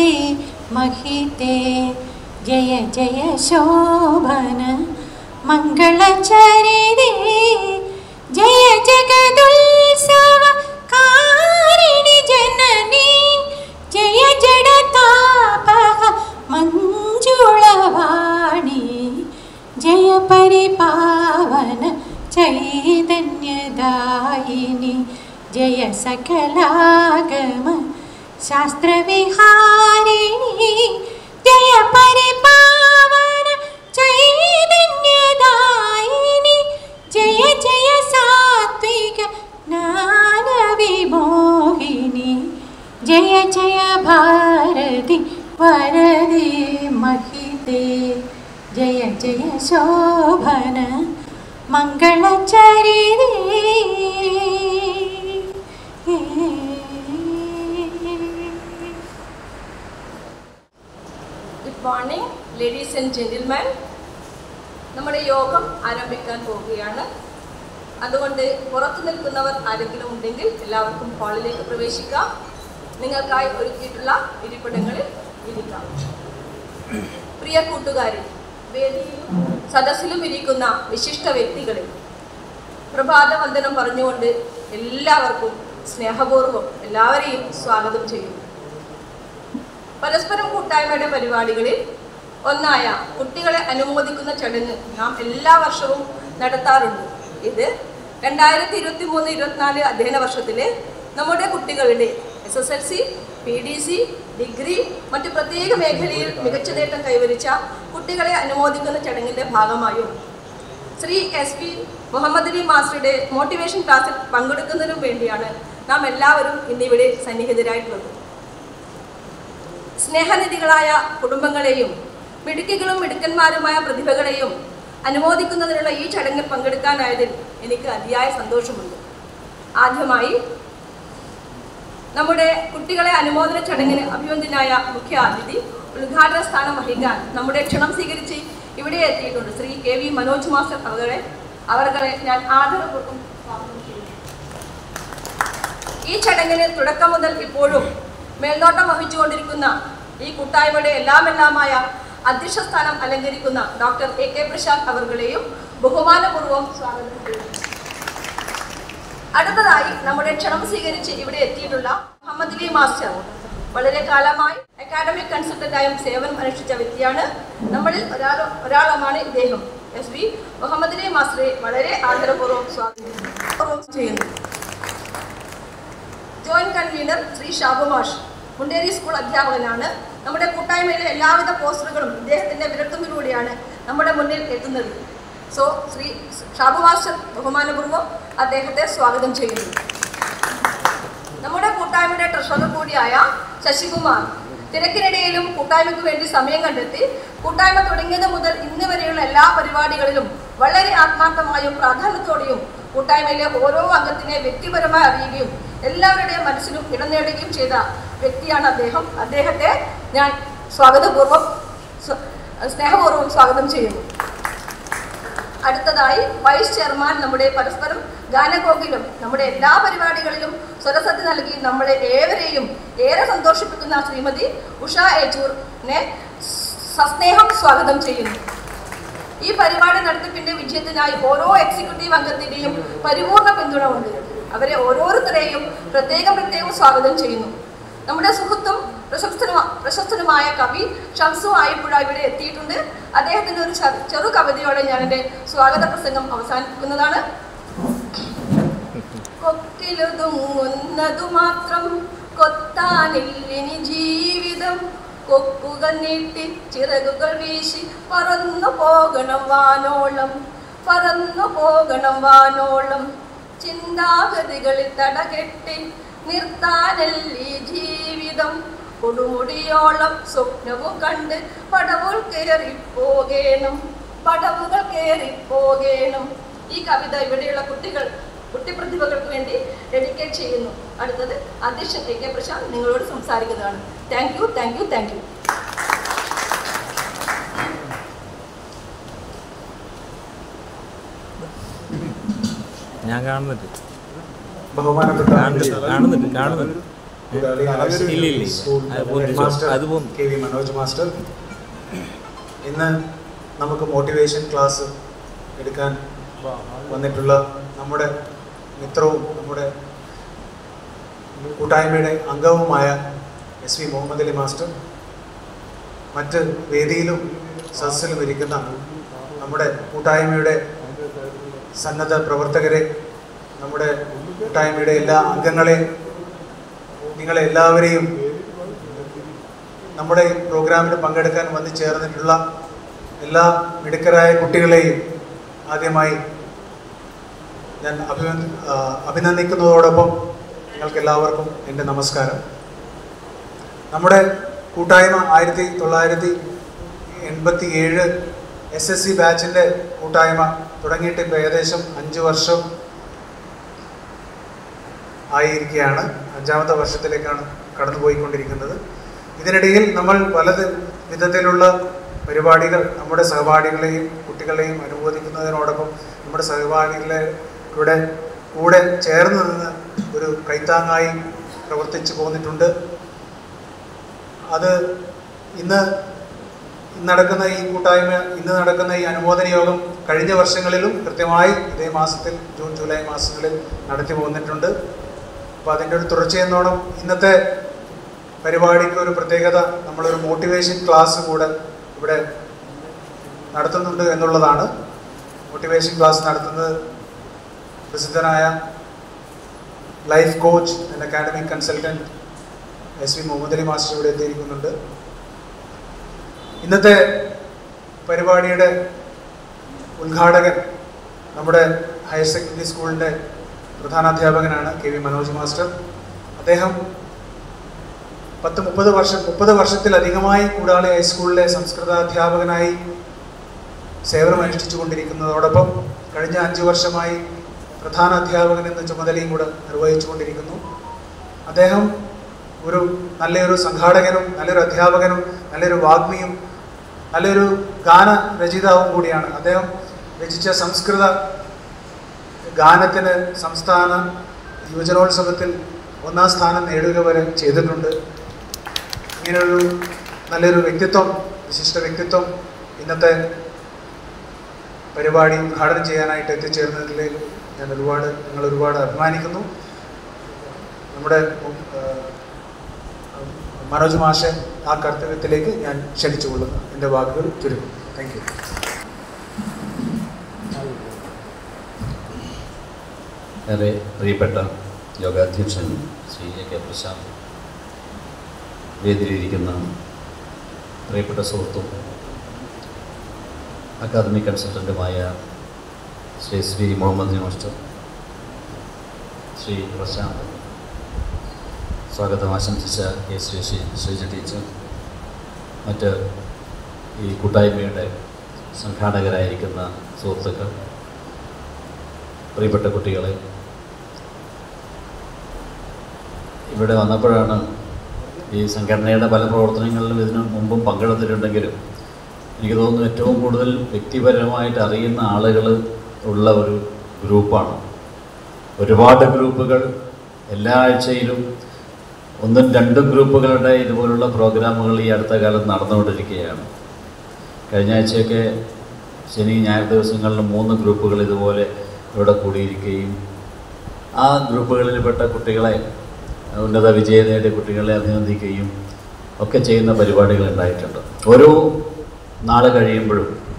महिते जय जय शोभन मङ्गलचरिते जय जगदुत्सव कारिणि जननी जय जडतापः मञ्जुळवाणी जय परिपावन चैतन्यदायिनि जय सकलागम शास्त्रविहारिणि जय परिपावन चैतन्यदायिनि जय जय सात्विक ज्ञानविमोहिनि जय जय भारति वरदे महिते जय जय शोभन मङ्गलचरिते good morning ladies and gentleman നമ്മുടെ യോഗം ആരംഭിക്കാൻ പോവുകയാണ് അതുകൊണ്ട് പുറത്തു നിൽക്കുന്നവർ ആരെങ്കിലും ഉണ്ടെങ്കിൽ എല്ലാവർക്കും ഹാളിലേക്ക് പ്രവേശിക്കാം നിങ്ങൾക്കായി ഒരുക്കിയിട്ടുള്ള ഇരിപ്പിടങ്ങളിൽ ഇരിക്കാം പ്രിയ കൂട്ടുകാരെ വേദിയിലും സദസ്സിലും ഇരിക്കുന്ന വിശിഷ്ട വ്യക്തികളെ പ്രഭാത വന്ദനം പറഞ്ഞുകൊണ്ട് എല്ലാവർക്കും സ്നേഹപൂർവ്വം എല്ലാവരെയും സ്വാഗതം ചെയ്യുന്നു പരസ്പരം കൂട്ടായ്മയുടെ പരിപാടികളിൽ ഒന്നായ കുട്ടികളെ അനുമോദിക്കുന്ന ചടങ്ങ് നാം എല്ലാ വർഷവും നടത്താറുണ്ട് ഇത് രണ്ടായിരത്തി ഇരുപത്തി മൂന്ന് ഇരുപത്തിനാല് അധ്യയന വർഷത്തിലെ നമ്മുടെ കുട്ടികളുടെ S S L C P D C degree മറ്റ് പ്രത്യേക മേഖലയിൽ മികച്ച നേട്ടം കൈവരിച്ച കുട്ടികളെ അനുമോദിക്കുന്ന ചടങ്ങിൻ്റെ ഭാഗമായും ശ്രീ എസ് പി മുഹമ്മദ് അലി മാസ്റ്ററുടെ മോട്ടിവേഷൻ ക്ലാസ്സിൽ പങ്കെടുക്കുന്നതിനും വേണ്ടിയാണ് നാം എല്ലാവരും ഇന്നിവിടെ സന്നിഹിതരായിട്ടുള്ളത് സ്നേഹനിധികളായ കുടുംബങ്ങളെയും മിടുക്കികളും മിടുക്കന്മാരുമായ പ്രതിഭകളെയും അനുമോദിക്കുന്നതിനുള്ള ഈ ചടങ്ങിൽ പങ്കെടുക്കാനായതിൽ എനിക്ക് അതിയായ സന്തോഷമുണ്ട് ആദ്യമായി നമ്മുടെ കുട്ടികളെ അനുമോദന ചടങ്ങിന് അഭിവന്ദ്യനായ മുഖ്യ അതിഥി ഉദ്ഘാടന സ്ഥാനം വഹിക്കാൻ നമ്മുടെ ക്ഷണം സ്വീകരിച്ച് ഇവിടെ എത്തിയിട്ടുണ്ട് Shri K V Manoj master അവരെ അവരെ ഞാൻ ആദരപൂർവ്വം സ്വാഗതം ചെയ്യുന്നു ഈ ചടങ്ങിന് തുടക്കം മുതൽ ഇപ്പോഴും മേൽനോട്ടം വഹിച്ചുകൊണ്ടിരിക്കുന്ന ഈ കൂട്ടായ്മയുടെ എല്ലാമെല്ലാമായ അധ്യക്ഷ സ്ഥാനം അലങ്കരിക്കുന്ന ഡോക്ടർ എ കെ പ്രശാന്ത് അവർകളെയും ബഹുമാനപൂർവ്വം സ്വാഗതം ചെയ്യുന്നു അടുത്തതായി നമ്മുടെ ക്ഷണം സ്വീകരിച്ച് ഇവിടെ എത്തിയിട്ടുള്ള മുഹമ്മദ് അലി മാസ്റ്റർ വളരെ കാലമായി അക്കാഡമിക് കൺസൾട്ടന്റായും സേവനം അനുഷ്ഠിച്ച വ്യക്തിയാണ് നമ്മളിൽ ഒരാൾ ഒരാളുമാണ് ഇദ്ദേഹം എസ് ബി മുഹമ്മദ് അലി മാസ്റ്ററെ വളരെ ആദരപൂർവ്വം സ്വാഗതം ചെയ്യുന്നു ജോയിന്റ് കൺവീനർ ശ്രീ ഷാബു മാഷ് മുണ്ടേരി സ്കൂൾ അധ്യാപകനാണ് നമ്മുടെ കൂട്ടായ്മയിലെ എല്ലാവിധ പോസ്റ്ററുകളും ഇദ്ദേഹത്തിന്റെ വിരൽത്തുമ്പിലൂടെയാണ് നമ്മുടെ മുന്നിൽ എത്തുന്നത് സോ ശ്രീ ഷാബു മാസ്റ്റർ ബഹുമാനപൂർവ്വം അദ്ദേഹത്തെ സ്വാഗതം ചെയ്യുന്നു നമ്മുടെ കൂട്ടായ്മയുടെ ട്രഷറർ കൂടിയായ ശശികുമാർ തിരക്കിനിടയിലും കൂട്ടായ്മയ്ക്ക് വേണ്ടി സമയം കണ്ടെത്തി കൂട്ടായ്മ തുടങ്ങിയത് മുതൽ ഇന്ന് വരെയുള്ള എല്ലാ പരിപാടികളിലും വളരെ ആത്മാർത്ഥമായും പ്രാധാന്യത്തോടെയും കൂട്ടായ്മയിലെ ഓരോ അംഗത്തിനെ വ്യക്തിപരമായി അറിയുകയും എല്ലാവരുടെയും മനസ്സിലും ഇടം നേടുകയും ചെയ്ത വ്യക്തിയാണ് അദ്ദേഹം അദ്ദേഹത്തെ ഞാൻ സ്വാഗതപൂർവ്വം സ്വ- സ്നേഹപൂർവ്വം സ്വാഗതം ചെയ്യുന്നു അടുത്തതായി വൈസ് ചെയർമാൻ നമ്മുടെ പരസ്പരം ഗാനകോകിലും നമ്മുടെ എല്ലാ പരിപാടികളിലും സ്വരസദ്ധി നൽകി നമ്മളെ ഏവരെയും ഏറെ സന്തോഷിപ്പിക്കുന്ന ശ്രീമതി ഉഷ ഏച്ചൂറിനെ സസ്നേഹം സ്വാഗതം ചെയ്യുന്നു ഈ പരിപാടി നടത്തിപ്പിന്റെ വിജയത്തിനായി ഓരോ എക്സിക്യൂട്ടീവ് അംഗത്തിന്റെയും പരിപൂർണ പിന്തുണ ഉണ്ട് അവരെ ഓരോരുത്തരെയും പ്രത്യേകം പ്രത്യേകം സ്വാഗതം ചെയ്യുന്നു നമ്മുടെ സുഹൃത്തും പ്രശസ്തനുമാ പ്രശസ്തനുമായ കവി ഷംസു ആയിപ്പുഴ ഇവിടെ എത്തിയിട്ടുണ്ട് അദ്ദേഹത്തിന്റെ ഒരു ചെ- ചെറു കവിതയോടെ ഞാൻ എൻ്റെ സ്വാഗത പ്രസംഗം അവസാനിപ്പിക്കുന്നതാണ് കൊക്കിലൊതുങ്ങുന്നതു മാത്രം കൊത്താനില്ലിനി ജീവിതം കൊക്കുകൾ നീട്ടി ചിറകുകൾ വീശി പറന്നു പോകണം വാനോളം പറന്നു പോകണം വാനോളം ചിന്താഗതികളിൽ തടകെട്ടി നിർത്താനല്ലീ ജീവിതം കൊടുമുടിയോളം സ്വപ്നവും കണ്ട് പടവുകൾ കയറിപ്പോകേണം പടവുകൾ കയറിപ്പോകേണം ഈ കവിത ഇവിടെയുള്ള കുട്ടികൾ കുട്ടിപ്രതിഭകൾക്ക് വേണ്ടി ഡെഡിക്കേറ്റ് ചെയ്യുന്നു അടുത്തത് അധ്യക്ഷൻ എ കെ പ്രശാന്ത് നിങ്ങളോട് സംസാരിക്കുന്നതാണ് thank you thank you thank you ഞാൻ കാണുന്നുണ്ട് ബഹുമാനപ്പെട്ട കാണുന്നുണ്ട് കാണുന്നുണ്ട് കാണുന്നുണ്ട് കൂടാളി ഹയർ ഇല്ല, സെക്കൻഡറി ഇല്ല. സ്കൂൾ അത് പോന്നു. ഹെഡ് മാസ്റ്റർ അത് പോന്നു. കെ വി മനോജ് മാസ്റ്റർ ഇന്ന് നമുക്ക് മോട്ടിവേഷൻ ക്ലാസ് എടുക്കാൻ വന്നിട്ടുള്ള നമ്മുടെ മിത്രവും നമ്മുടെ കൂട്ടായ്മയുടെ അംഗവുമായ S V Muhammad Ali master മറ്റ് വേദിയിലും സദസ്സിലും ഇരിക്കുന്ന നമ്മുടെ കൂട്ടായ്മയുടെ സന്നദ്ധ പ്രവർത്തകരെ നമ്മുടെ കൂട്ടായ്മയുടെ എല്ലാ അംഗങ്ങളെ നിങ്ങളെ എല്ലാവരെയും നമ്മുടെ ഈ പ്രോഗ്രാമിന് പങ്കെടുക്കാൻ വന്നു ചേർന്നിട്ടുള്ള എല്ലാ മിടുക്കരായ കുട്ടികളെയും ആദ്യമായി ഞാൻ അഭിനന്ദ ആ, അഭിനന്ദിക്കുന്നതോടൊപ്പം നിങ്ങൾക്ക് എല്ലാവർക്കും എൻ്റെ നമസ്കാരം നമ്മുടെ കൂട്ടായ്മ ആയിരത്തി തൊള്ളായിരത്തി എൺപത്തി ഏഴ് എസ് എസ് സി ബാച്ചിൻ്റെ കൂട്ടായ്മ തുടങ്ങിയിട്ട് ഇപ്പോൾ ഏകദേശം അഞ്ച് വർഷം ആയിരിക്കുകയാണ് അഞ്ചാമത്തെ വർഷത്തിലേക്കാണ് കടന്നുപോയിക്കൊണ്ടിരിക്കുന്നത് ഇതിനിടയിൽ നമ്മൾ പല വിധത്തിലുള്ള പരിപാടികൾ നമ്മുടെ സഹപാഠികളെയും കുട്ടികളെയും അനുമോദിക്കുന്നതിനോടൊപ്പം നമ്മുടെ സഹപാഠികളെ ഇവിടെ കൂടെ ചേർന്ന് നിന്ന് ഒരു കൈത്താങ്ങായി പ്രവർത്തിച്ചു പോന്നിട്ടുണ്ട് അത് ഇന്ന് നടക്കുന്ന ഈ കൂട്ടായ്മ ഇന്ന് നടക്കുന്ന ഈ അനുമോദന യോഗം കഴിഞ്ഞ വർഷങ്ങളിലും കൃത്യമായി ഇതേ മാസത്തിൽ ജൂൺ ജൂലൈ മാസങ്ങളിൽ നടത്തി പോന്നിട്ടുണ്ട് അപ്പോൾ അതിൻ്റെ ഒരു തുടർച്ചയെന്നോണം ഇന്നത്തെ പരിപാടിക്ക് ഒരു പ്രത്യേകത നമ്മളൊരു മോട്ടിവേഷൻ ക്ലാസ് കൂടെ ഇവിടെ നടത്തുന്നുണ്ട് എന്നുള്ളതാണ് മോട്ടിവേഷൻ ക്ലാസ് നടത്തുന്നത് പ്രസിദ്ധനായ life coach and academic consultant S V Muhammad Ali master ഇവിടെ എത്തിയിരിക്കുന്നുണ്ട് ഇന്നത്തെ പരിപാടിയുടെ ഉദ്ഘാടകൻ നമ്മുടെ ഹയർ സെക്കൻഡറി സ്കൂളിൻ്റെ പ്രധാനാധ്യാപകനാണ് കെ വി മനോജ് മാസ്റ്റർ അദ്ദേഹം പത്ത് മുപ്പത് വർഷം മുപ്പത് വർഷത്തിലധികമായി കൂടാളി ഹൈസ്കൂളിലെ സംസ്കൃതാധ്യാപകനായി സേവനം അനുഷ്ഠിച്ചു കൊണ്ടിരിക്കുന്നതോടൊപ്പം കഴിഞ്ഞ അഞ്ച് വർഷമായി പ്രധാന അധ്യാപകൻ എന്ന ചുമതലയും കൂടെ നിർവഹിച്ചു കൊണ്ടിരിക്കുന്നു അദ്ദേഹം ഒരു നല്ലൊരു സംഘാടകനും നല്ലൊരു അധ്യാപകനും നല്ലൊരു വാഗ്മിയും നല്ലൊരു ഗാന രചയിതാവും കൂടിയാണ് അദ്ദേഹം രചിച്ച സംസ്കൃത ഗാനത്തിന് സംസ്ഥാന യുവജനോത്സവത്തിൽ ഒന്നാം സ്ഥാനം നേടുക വരെ ചെയ്തിട്ടുണ്ട് ഇങ്ങനെയൊരു നല്ലൊരു വ്യക്തിത്വം വിശിഷ്ട വ്യക്തിത്വം ഇന്നത്തെ പരിപാടി ഉദ്ഘാടനം ചെയ്യാനായിട്ട് എത്തിച്ചേർന്നതിൽ ഞാൻ ഒരുപാട് നിങ്ങൾ ഒരുപാട് അഭിമാനിക്കുന്നു നമ്മുടെ ആ, മനോജ് മാഷെ ആ കർത്തവ്യത്തിലേക്ക് ഞാൻ ക്ഷണിച്ചുകൊള്ളുന്നു എൻ്റെ വാക്കുകൾ ചുരുക്കും താങ്ക് യു ഏറെ പ്രിയപ്പെട്ട യോഗാധ്യക്ഷൻ ശ്രീ എ കെ പ്രശാന്ത് വേദിയിലിരിക്കുന്ന പ്രിയപ്പെട്ട സുഹൃത്തും അക്കാദമിക് കൺസൾട്ടൻറ്റുമായ ശ്രീ ശ്രീ മുഹമ്മദ് മാസ്റ്റർ ശ്രീ പ്രശാന്ത് സ്വാഗതം ആശംസിച്ച കെ ശ്രീ ശ്രീ ശ്രീജ ടീച്ചർ മറ്റ് ഈ കൂട്ടായ്മയുടെ സംഘാടകരായിരിക്കുന്ന സുഹൃത്തുക്കൾ പ്രിയപ്പെട്ട കുട്ടികളെ ഇവിടെ വന്നപ്പോഴാണ് ഈ സംഘടനയുടെ പല പ്രവർത്തനങ്ങളിലും ഇതിനു മുമ്പും പങ്കെടുത്തിട്ടുണ്ടെങ്കിലും എനിക്ക് തോന്നുന്നു ഏറ്റവും കൂടുതൽ വ്യക്തിപരമായിട്ട് അറിയുന്ന ആളുകൾ ഉള്ള ഒരു ഗ്രൂപ്പാണ് ഒരുപാട് ഗ്രൂപ്പുകൾ എല്ലാ ആഴ്ചയിലും ഒന്നും രണ്ടും ഗ്രൂപ്പുകളുടെ ഇതുപോലുള്ള പ്രോഗ്രാമുകൾ ഈ അടുത്ത കാലത്ത് നടന്നുകൊണ്ടിരിക്കുകയാണ് കഴിഞ്ഞ ആഴ്ചയൊക്കെ ശനി ഞായർ ദിവസങ്ങളിൽ മൂന്ന് ഗ്രൂപ്പുകൾ ഇതുപോലെ ഇവിടെ കൂടിയിരിക്കുകയും ആ ഗ്രൂപ്പുകളിൽപ്പെട്ട കുട്ടികളെ ഉന്നത വിജയം നേടിയ കുട്ടികളെ അഭിനന്ദിക്കുകയും ഒക്കെ ചെയ്യുന്ന പരിപാടികൾ ഉണ്ടായിട്ടുണ്ട് ഓരോ നാൾ കഴിയുമ്പോഴും